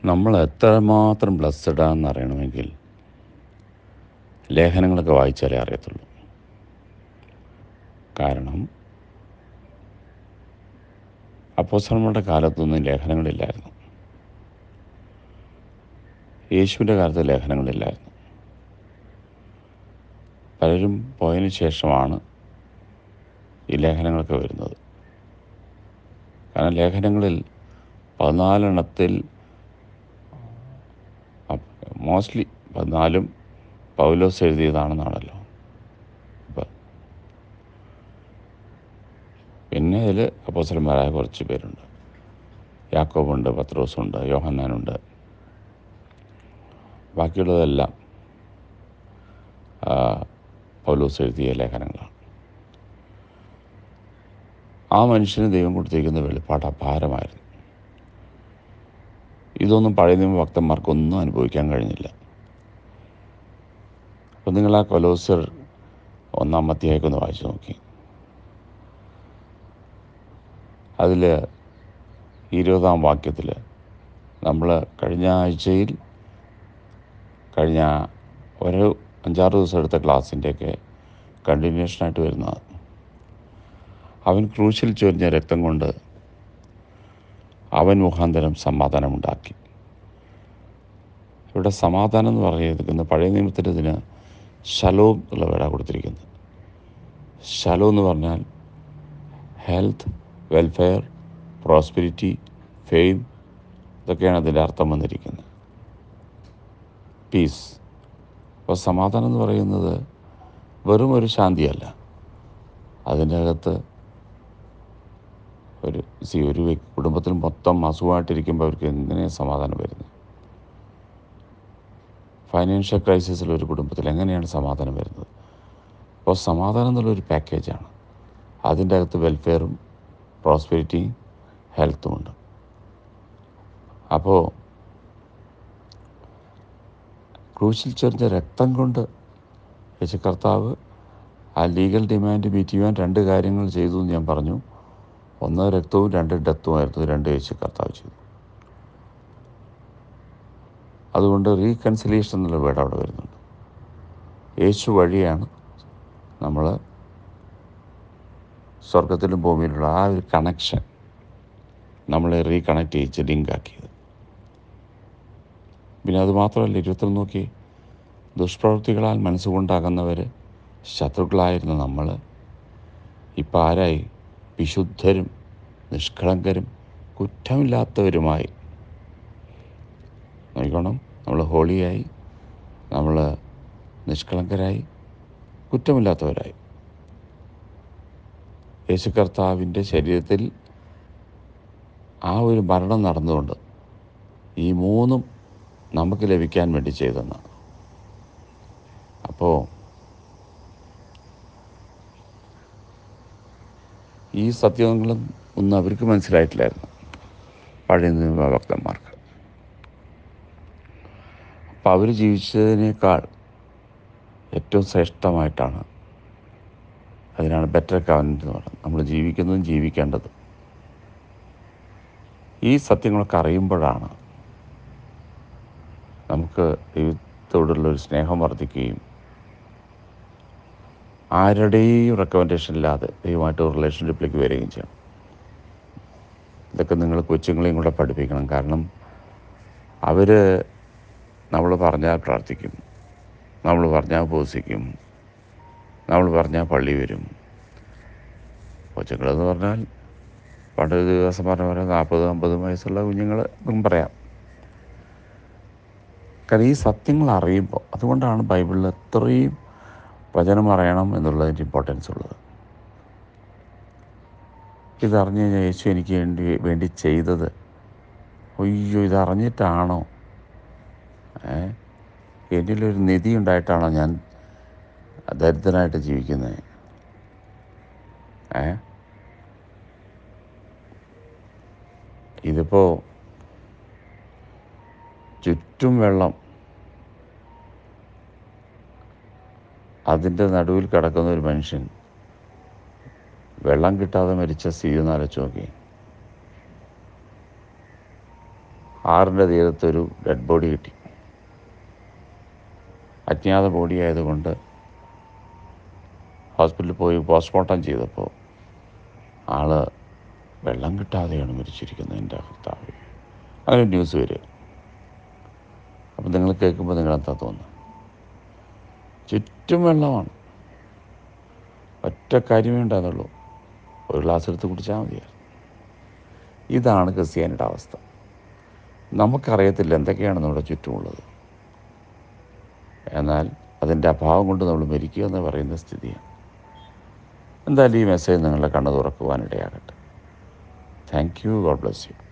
നമ്മൾ എത്രമാത്രം ബ്ലസ്സഡാന്ന് അറിയണമെങ്കിൽ ലേഖനങ്ങളൊക്കെ വായിച്ചാലേ അറിയത്തുള്ളൂ കാരണം അപ്പോസ്തലന്മാരുടെ കാലത്തൊന്നും ലേഖനങ്ങളില്ലായിരുന്നു യേശുവിൻ്റെ കാലത്ത് ലേഖനങ്ങളില്ലായിരുന്നു പലരും പോയതിന് ശേഷമാണ് ഈ ലേഖനങ്ങളൊക്കെ വരുന്നത് കാരണം ലേഖനങ്ങളിൽ പതിനാലെണ്ണത്തിൽ മോസ്റ്റ്ലി പതിനാലും പൗലോസ് എഴുതിയതാണെന്നാണല്ലോ ഇപ്പം പിന്നെ അതിൽ അപ്പോസലന്മാരായ കുറച്ച് പേരുണ്ട് യാക്കോബുണ്ട് പത്രോസുണ്ട് യോഹന്നാനുണ്ട് ബാക്കിയുള്ളതെല്ലാം ആ, പൗലോസ് എഴുതിയ ലേഖനങ്ങളാണ് ആ മനുഷ്യന് ദൈവം കൊടുത്തിരിക്കുന്ന വെളിപ്പാട് അപാരമായിരുന്നു ഇതൊന്നും പഴയ നിയമ ഭക്തന്മാർക്കൊന്നും അനുഭവിക്കാൻ കഴിഞ്ഞില്ല അപ്പം നിങ്ങൾ ആ കൊലോസർ ഒന്നാം അധ്യായമൊക്കെ ഒന്ന് വായിച്ചു നോക്കി അതിൽ ഇരുപതാം വാക്യത്തിൽ നമ്മൾ കഴിഞ്ഞ ആഴ്ചയിൽ കഴിഞ്ഞ ഒരു അഞ്ചാറ് ദിവസം എടുത്ത ക്ലാസ്സിൻ്റെയൊക്കെ കണ്ടിന്യൂഷനായിട്ട് വരുന്നതാണ് അവൻ ക്രൂശിൽ ചൊരിഞ്ഞ രക്തം കൊണ്ട് അവൻ മുഖാന്തരം സമാധാനമുണ്ടാക്കി ഇവിടെ സമാധാനം എന്ന് പറഞ്ഞിരിക്കുന്നത് പഴയ നിയമത്തിൻ്റെ ഇതിന് ശലോം എന്നുള്ള വേടാ കൊടുത്തിരിക്കുന്നത് ശലോ എന്ന് പറഞ്ഞാൽ ഹെൽത്ത് വെൽഫെയർ പ്രോസ്പെരിറ്റി ഫെയിം ഇതൊക്കെയാണ് അതിൻ്റെ അർത്ഥം വന്നിരിക്കുന്നത് പീസ് അപ്പോൾ സമാധാനം എന്ന് പറയുന്നത് വെറും ഒരു ശാന്തിയല്ല അതിൻ്റെ അകത്ത് ഒരു സി ഒരു വ്യക്തി കുടുംബത്തിൽ മൊത്തം അസുഖമായിട്ടിരിക്കുമ്പോൾ അവർക്ക് എങ്ങനെയാണ് സമാധാനം വരുന്നത് ഫൈനാൻഷ്യൽ ക്രൈസിസിൽ ഒരു കുടുംബത്തിൽ എങ്ങനെയാണ് സമാധാനം വരുന്നത് അപ്പോൾ സമാധാനം എന്നുള്ളൊരു പാക്കേജാണ് അതിൻ്റെ അകത്ത് വെൽഫെയറും പ്രോസ്പെരിറ്റിയും ഹെൽത്തും ഉണ്ട് അപ്പോൾ ക്രൂശിൽ ചെറിഞ്ഞ രക്തം കൊണ്ട് യേശു കർത്താവ് ആ ലീഗൽ ഡിമാൻഡ് മീറ്റ് ചെയ്യുവാൻ രണ്ട് കാര്യങ്ങൾ ചെയ്തു എന്ന് ഞാൻ പറഞ്ഞു ഒന്ന് രക്തവും രണ്ട് ഡെത്തുമായിരുന്നു ഇത് രണ്ട് യേശു കർത്താവ് ചെയ്തു അതുകൊണ്ട് റീകൺസിലിയേഷൻ എന്നുള്ള വേർഡ് അവിടെ വരുന്നുണ്ട് യേശു വഴിയാണ് നമ്മൾ സ്വർഗത്തിലും ഭൂമിയിലുള്ള ആ ഒരു കണക്ഷൻ നമ്മളെ റീകണക്ട് ചെയ്യിച്ച് ലിങ്കാക്കിയത് പിന്നെ അത് മാത്രമല്ല ഇരുപത്തിൽ നോക്കി ദുഷ്പ്രവൃത്തികളാൽ മനസ്സുകൊണ്ടാകുന്നവർ ശത്രുക്കളായിരുന്ന നമ്മൾ ഇപ്പം ആരായി വിശുദ്ധരും നിഷ്കളങ്കരും കുറ്റമില്ലാത്തവരുമായി നോക്കണം നമ്മൾ ഹോളിയായി നമ്മൾ നിഷ്കളങ്കരായി കുറ്റമില്ലാത്തവരായി യേശു കർത്താവിൻ്റെ ശരീരത്തിൽ ആ ഒരു മരണം നടന്നുകൊണ്ട് ഈ മൂന്നും നമുക്ക് ലഭിക്കാൻ വേണ്ടി ചെയ്തെന്നാണ് അപ്പോൾ ഈ സത്യങ്ങളും ഒന്നും അവർക്ക് മനസ്സിലായിട്ടില്ലായിരുന്നു പഴയ നിയമ ഭക്തന്മാർക്ക് അപ്പോൾ അവർ ജീവിച്ചതിനേക്കാൾ ഏറ്റവും ശ്രേഷ്ഠമായിട്ടാണ് അതിനാണ് ബെറ്റർ കവനൻ്റ് എന്ന് പറയുന്നത് നമ്മൾ ജീവിക്കുന്നതും ജീവിക്കേണ്ടതും ഈ സത്യങ്ങളൊക്കെ അറിയുമ്പോഴാണ് നമുക്ക് ദൈവത്തോടുള്ള ഒരു സ്നേഹം വർദ്ധിക്കുകയും ആരുടെയും റെക്കമെൻഡേഷൻ ഇല്ലാതെ ദൈവമായിട്ട് ഒരു റിലേഷൻഷിപ്പിലേക്ക് വരികയും ചെയ്യണം ഇതൊക്കെ നിങ്ങൾ കൊച്ചുങ്ങളെയും കൂടെ പഠിപ്പിക്കണം കാരണം അവർ നമ്മൾ പറഞ്ഞാൽ പ്രാർത്ഥിക്കും നമ്മൾ പറഞ്ഞാൽ ഉപസിക്കും നമ്മൾ പറഞ്ഞാൽ പള്ളി വരും കൊച്ചുങ്ങളെന്ന് പറഞ്ഞാൽ പണ്ട് ഒരു ദിവസം പറഞ്ഞ പോലെ നാൽപ്പത് അമ്പതും വയസ്സുള്ള കുഞ്ഞുങ്ങൾ എന്നും പറയാം കാരണം ഈ സത്യങ്ങൾ അറിയുമ്പോൾ അതുകൊണ്ടാണ് ബൈബിളിൽ എത്രയും വചനം അറിയണം എന്നുള്ളതിൻ്റെ ഇമ്പോർട്ടൻസ് ഉള്ളത് ഇതറിഞ്ഞു കഴിഞ്ഞാൽ യേശു എനിക്ക് വേണ്ടി വേണ്ടി ചെയ്തത് അയ്യോ ഇതറിഞ്ഞിട്ടാണോ ഏ എന്നിലൊരു നിധി ഉണ്ടായിട്ടാണോ ഞാൻ ദരിദ്രനായിട്ട് ജീവിക്കുന്നത് ഏ ഇതിപ്പോൾ ചുറ്റും വെള്ളം അതിൻ്റെ നടുവിൽ കിടക്കുന്ന ഒരു മനുഷ്യൻ വെള്ളം കിട്ടാതെ മരിച്ച സ്ഥിതി ഒന്ന് ആലോചിച്ച് നോക്കി ആറിൻ്റെ തീരത്തൊരു ഡെഡ് ബോഡി കിട്ടി അജ്ഞാത ബോഡി ആയതുകൊണ്ട് ഹോസ്പിറ്റലിൽ പോയി പോസ്റ്റ്മോർട്ടം ചെയ്തപ്പോൾ ആള് വെള്ളം കിട്ടാതെയാണ് മരിച്ചിരിക്കുന്നത് എൻ്റെ കർത്താവ് അങ്ങനെ ഒരു ന്യൂസ് വരിക അപ്പം നിങ്ങൾ കേൾക്കുമ്പോൾ നിങ്ങൾ എന്താ തോന്നുന്നത് ചുറ്റും വെള്ളമാണ് ഒറ്റ കാര്യമേ ഉണ്ടാകുന്നുള്ളൂ ഒരു ഗ്ലാസ് എടുത്ത് കുടിച്ചാൽ മതിയായിരുന്നു ഇതാണ് ക്രിസ്ത്യാനിയുടെ അവസ്ഥ നമുക്കറിയത്തില്ല എന്തൊക്കെയാണ് നമ്മുടെ ചുറ്റുമുള്ളത് എന്നാൽ അതിൻ്റെ അഭാവം കൊണ്ട് നമ്മൾ മരിക്കുക എന്ന് പറയുന്ന സ്ഥിതിയാണ് എന്തായാലും ഈ മെസ്സേജ് നിങ്ങളുടെ കണ്ണ് തുറക്കുവാനിടയാകട്ടെ thank you God bless U